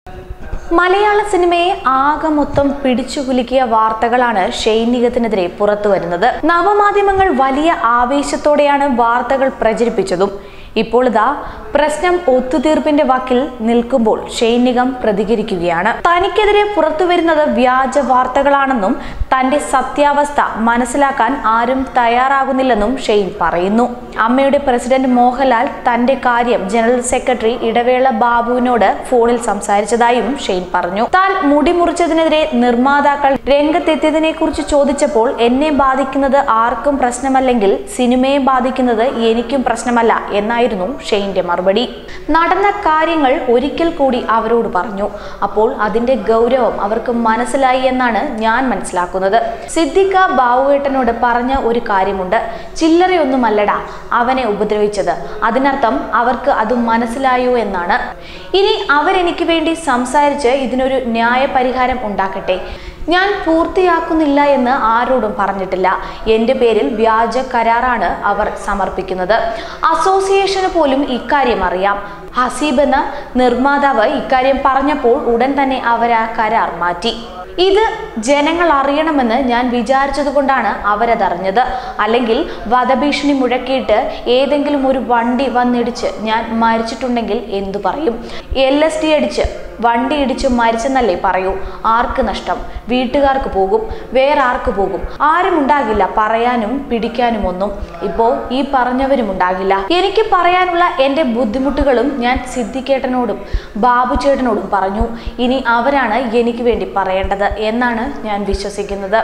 മലയാള സിനിമയെ ആകെ മൊത്തം പിടിച്ചുകുലുക്കിയ വാർത്തകളാണ് ഷൈനികത്തിനെതിരെ പുറത്തു വരുന്നത് നവമാധ്യമങ്ങൾ വലിയ ആവേശത്തോടെയാണ് വാർത്തകൾ പ്രചരിപ്പിച്ചതും ഇപ്പോൾ ഇതാ പ്രശ്നം ഒത്തുതീർപ്പിന്റെ വാക്കിൽ നിൽക്കുമ്പോൾ ഷൈനികം പ്രതികരിക്കുകയാണ് തനിക്കെതിരെ പുറത്തു വരുന്നത് വ്യാജ വാർത്തകളാണെന്നും തന്റെ സത്യാവസ്ഥ മനസ്സിലാക്കാൻ ആരും തയ്യാറാകുന്നില്ലെന്നും ഷെയ്ൻ പറയുന്നു അമ്മയുടെ പ്രസിഡന്റ് മോഹൻലാൽ തന്റെ കാര്യം ജനറൽ സെക്രട്ടറി ഇടവേള ബാബുവിനോട് ഫോണിൽ സംസാരിച്ചതായും ഷെയ്ൻ പറഞ്ഞു താൻ മുടി മുറിച്ചതിനെതിരെ നിർമ്മാതാക്കൾ രംഗത്തെത്തിയതിനെ കുറിച്ച് ചോദിച്ചപ്പോൾ എന്നെ ബാധിക്കുന്നത് ആർക്കും പ്രശ്നമല്ലെങ്കിൽ സിനിമയെ ബാധിക്കുന്നത് എനിക്കും പ്രശ്നമല്ല എന്നായിരുന്നു ഷെയ്ന്റെ മറുപടി നടന്ന കാര്യങ്ങൾ ഒരിക്കൽ കൂടി അവരോട് പറഞ്ഞു അപ്പോൾ അതിന്റെ ഗൗരവം അവർക്ക് മനസ്സിലായി എന്നാണ് ഞാൻ മനസ്സിലാക്കുന്നത് സിദ്ദിഖ ബാവുവേട്ടനോട് പറഞ്ഞ ഒരു കാര്യമുണ്ട് ചില്ലറയൊന്നുമല്ലടാ അവനെ ഉപദ്രവിച്ചത് അതിനർത്ഥം അവർക്ക് അത് മനസ്സിലായോ എന്നാണ് ഇനി അവരെനിക്ക് വേണ്ടി സംസാരിച്ച് ഇതിനൊരു ന്യായ പരിഹാരം ഉണ്ടാക്കട്ടെ ഞാൻ പൂർത്തിയാക്കുന്നില്ല എന്ന് ആരോടും പറഞ്ഞിട്ടില്ല എൻ്റെ പേരിൽ വ്യാജ കരാറാണ് അവർ സമർപ്പിക്കുന്നത് അസോസിയേഷന് പോലും ഇക്കാര്യം അറിയാം ഹസീബ് എന്ന നിർമ്മാതാവ് ഇക്കാര്യം പറഞ്ഞപ്പോൾ ഉടൻ തന്നെ അവർ ആ കരാർ മാറ്റി ഇത് ജനങ്ങൾ അറിയണമെന്ന് ഞാൻ വിചാരിച്ചത് കൊണ്ടാണ് അവരതറിഞ്ഞത് അല്ലെങ്കിൽ വധഭീഷണി മുഴക്കിയിട്ട് ഏതെങ്കിലും ഒരു വണ്ടി വന്നിടിച്ച് ഞാൻ മരിച്ചിട്ടുണ്ടെങ്കിൽ എന്തു പറയും എൽ എസ് ഡി അടിച്ച് വണ്ടി ഇടിച്ച് മരിച്ചെന്നല്ലേ പറയൂ ആർക്ക് നഷ്ടം വീട്ടുകാർക്ക് പോകും വേറെ ആർക്ക് പോകും ആരും ഉണ്ടാകില്ല പറയാനും പിടിക്കാനും ഒന്നും ഇപ്പോ ഈ പറഞ്ഞവരും ഉണ്ടാകില്ല എനിക്ക് പറയാനുള്ള എൻ്റെ ബുദ്ധിമുട്ടുകളും ഞാൻ സിദ്ധിക്കേട്ടനോടും ബാബു ചേട്ടനോടും പറഞ്ഞു ഇനി അവരാണ് എനിക്ക് വേണ്ടി പറയേണ്ടത് എന്നാണ് ഞാൻ വിശ്വസിക്കുന്നത്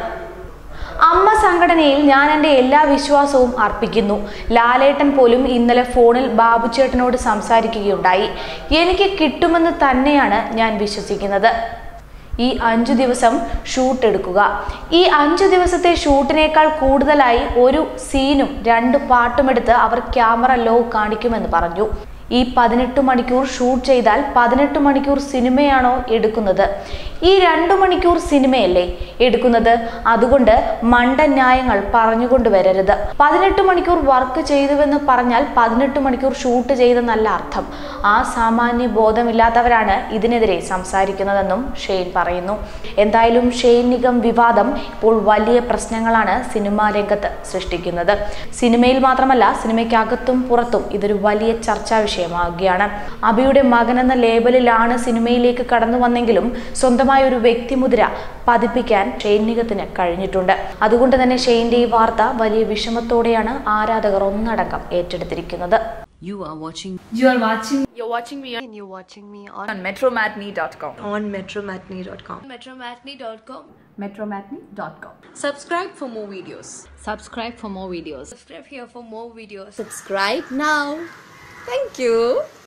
അമ്മ സംഘടനയിൽ ഞാൻ എൻ്റെ എല്ലാ വിശ്വാസവും അർപ്പിക്കുന്നു ലാലേട്ടൻ പോലും ഇന്നലെ ഫോണിൽ ബാബുചേട്ടനോട് സംസാരിക്കുകയുണ്ടായി എനിക്ക് കിട്ടുമെന്ന് തന്നെയാണ് ഞാൻ വിശ്വസിക്കുന്നത് ഈ അഞ്ചു ദിവസം ഷൂട്ട് എടുക്കുക ഈ അഞ്ചു ദിവസത്തെ ഷൂട്ടിനേക്കാൾ കൂടുതലായി ഒരു സീനും രണ്ട് പാട്ടുമെടുത്ത് അവർ ക്യാമറ ലോ കാണിക്കുമെന്ന് പറഞ്ഞു ഈ പതിനെട്ട് മണിക്കൂർ ഷൂട്ട് ചെയ്താൽ പതിനെട്ട് മണിക്കൂർ സിനിമയാണോ എടുക്കുന്നത് ഈ രണ്ടു മണിക്കൂർ സിനിമയല്ലേ എടുക്കുന്നത് അതുകൊണ്ട് മണ്ട ന്യായങ്ങൾ പറഞ്ഞുകൊണ്ട് വരരുത് പതിനെട്ട് മണിക്കൂർ വർക്ക് ചെയ്തുവെന്ന് പറഞ്ഞാൽ പതിനെട്ട് മണിക്കൂർ ഷൂട്ട് ചെയ്തെന്നല്ല അർത്ഥം ആ സാമാന്യ ബോധമില്ലാത്തവരാണ് ഇതിനെതിരെ സംസാരിക്കുന്നതെന്നും ഷെയ്ൻ പറയുന്നു എന്തായാലും ഷെയ്ൻ നിഗം വിവാദം ഇപ്പോൾ വലിയ പ്രശ്നങ്ങളാണ് സിനിമാ രംഗത്ത് സൃഷ്ടിക്കുന്നത് സിനിമയിൽ മാത്രമല്ല സിനിമയ്ക്കകത്തും പുറത്തും ഇതൊരു വലിയ ചർച്ചാ വിഷയമാവുകയാണ് അബിയുടെ മകൻ എന്ന ലേബലിലാണ് സിനിമയിലേക്ക് കടന്നു വന്നെങ്കിലും സ്വന്തമായ ഒരു വ്യക്തിമുദ്ര പതിപ്പിക്കാൻ ഷെയ്ൻ നിഗത്തിന് കഴിഞ്ഞിട്ടുണ്ട് അതുകൊണ്ട് തന്നെ ഷെയ്ൻ്റെ ഈ വാർത്ത വലിയ വിഷമത്തോടെയാണ് ആരാധകർ ഒന്നടങ്കം ഏറ്റെടുത്തിരിക്കുന്നത് You are watching You are watching You're watching me on, and you're watching me on, on metromatney.com. on metromatney.com. Metromatney.com. metromatney.com. subscribe for more videos subscribe for more videos Subscribe here for more videos. Subscribe now. Thank you.